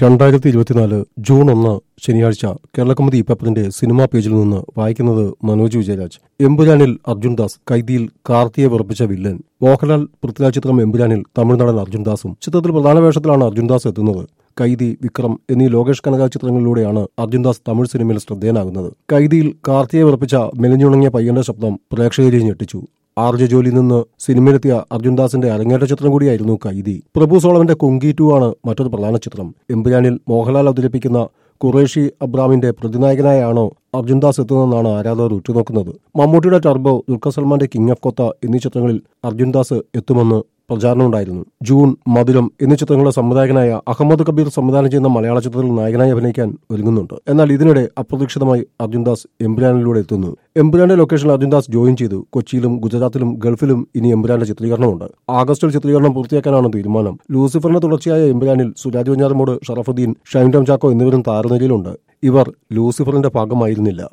രണ്ടായിരത്തി ഇരുപത്തിനാല് ജൂൺ ഒന്ന് ശനിയാഴ്ച കേരളകൗമുദി പേപ്പറിന്റെ സിനിമാ പേജിൽ നിന്ന് വായിക്കുന്നത് മനോജ് വിജയരാജ് എമ്പുരാനിൽ അർജുൻ ദാസ് കൈദിയിൽ കാർത്തിയെ വിറപ്പിച്ച വില്ലൻ മോഹൻലാൽ പൃഥ്വിരാജ് ചിത്രം എമ്പുരാനിൽ തമിഴ്നാടൻ അർജുൻ ദാസും ചിത്രത്തിൽ പ്രധാന വേഷത്തിലാണ് അർജുൻ ദാസ് എത്തുന്നത് കൈദി വിക്രം എന്നീ ലോകേഷ് കനക ചിത്രങ്ങളിലൂടെയാണ് അർജുൻ ദാസ് തമിഴ് സിനിമയിൽ ശ്രദ്ധേയനാകുന്നത് കൈദിയിൽ കാർത്തിയെ വിറപ്പിച്ച മെലിഞ്ഞുണങ്ങിയ പയ്യന്റെ ശബ്ദം പ്രേക്ഷകരെ ഞെട്ടിച്ചു ആർ ജെ ജോലിയിൽ നിന്ന് സിനിമയിലെത്തിയ അർജുൻദാസിന്റെ അരങ്ങേറ്റ ചിത്രം കൂടിയായിരുന്നു കൈദി പ്രഭു സോളവന്റെ കുങ്കി ടു ആണ് മറ്റൊരു പ്രധാന ചിത്രം എമ്പുരാനിൽ മോഹൻലാൽ അവതരിപ്പിക്കുന്ന ഖുറേഷി അബ്രാമിന്റെ പ്രതിനായകനായാണോ അർജുൻദാസ് എത്തുന്നതെന്നാണ് ആരാധകർ ഉറ്റുനോക്കുന്നത് മമ്മൂട്ടിയുടെ ടർബോ ദുൽഖർ സൽമാന്റെ കിങ് ഓഫ് കൊത്ത എന്നീ ചിത്രങ്ങളിൽ അർജുൻദാസ് എത്തുമെന്ന് പ്രചാരണമുണ്ടായിരുന്നു ജൂൺ മധുരം എന്നീ ചിത്രങ്ങളുടെ സംവിധായകനായ അഹമ്മദ് കബീർ സംവിധാനം ചെയ്യുന്ന മലയാള ചിത്രത്തിൽ നായകനായി അഭിനയിക്കാൻ ഒരുങ്ങുന്നുണ്ട് എന്നാൽ ഇതിനിടെ അപ്രതീക്ഷിതമായി അർജുൻദാസ് എംപുരാനിലൂടെ എത്തുന്നു എംപുരാന്റെ ലൊക്കേഷനിൽ അർജുൻദാസ് ജോയിൻ ചെയ്തു കൊച്ചിയിലും ഗുജറാത്തിലും ഗൾഫിലും ഇനി എംപുരാന്റെ ചിത്രീകരണമുണ്ട് ആഗസ്റ്റിൽ ചിത്രീകരണം പൂർത്തിയാക്കാനാണ് തീരുമാനം ലൂസിഫറിന്റെ തുടർച്ചയായ എംപുരാനിൽ സുരാജ് വഞ്ഞാറമോട് ഷറഫുദ്ദീൻ ഷൈൻ ടോം ചാക്കോ എന്നിവരും താരനിരയിലുണ്ട് ഇവർ ലൂസിഫറിന്റെ ഭാഗമായിരുന്നില്ല